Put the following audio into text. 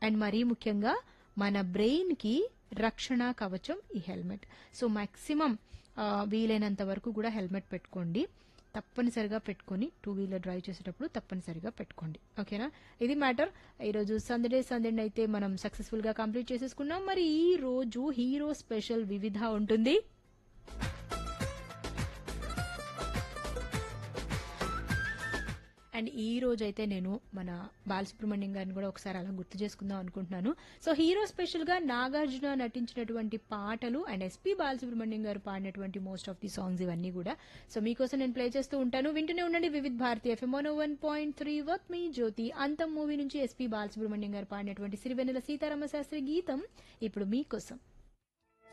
and మరీ ముఖ్యంగా మన బ్రెయిన్ కి రక్షణ కవచం ఈ హెల్మెట్ సో మాక్సిమం వీలైనంత వరకు కూడా హెల్మెట్ పెట్టుకోండి తప్పనిసరిగా పెట్టుకొని టూ వీలర్ డ్రైవ్ చేసేటప్పుడు తప్పనిసరిగా పెట్టుకోండి ఓకేనా ఇది మ్యాటర్ ఈరోజు సందడే సందడి అయితే మనం సక్సెస్ఫుల్ గా కంప్లీట్ చేసేసుకున్నాం మరి ఈ రోజు హీరో స్పెషల్ వివిధ ఉంటుంది అండ్ ఈ రోజు అయితే నేను మన బాలసుబ్రహ్మణ్యం గారిని కూడా ఒకసారి అలా గుర్తు చేసుకుందాం అనుకుంటున్నాను సో హీరో స్పెషల్ గా నాగార్జున నటించినటువంటి పాటలు అండ్ ఎస్పీ బాలసుబ్రహ్మణ్యం గారు పాడినటువంటి మోస్ట్ ఆఫ్ ది సాంగ్స్ ఇవన్నీ కూడా సో మీకోసం నేను ప్లే చేస్తూ ఉంటాను వింటూనే ఉండండి Vividh Bharati FM one point three వర్క్ మీ జ్యోతి అంతం మూవీ నుంచి ఎస్పీ బాలసుబ్రహ్మణ్యం గారు పాడినటువంటి సిరివెన్నెల సీతారామ శాస్త్రి గీతం ఇప్పుడు మీకోసం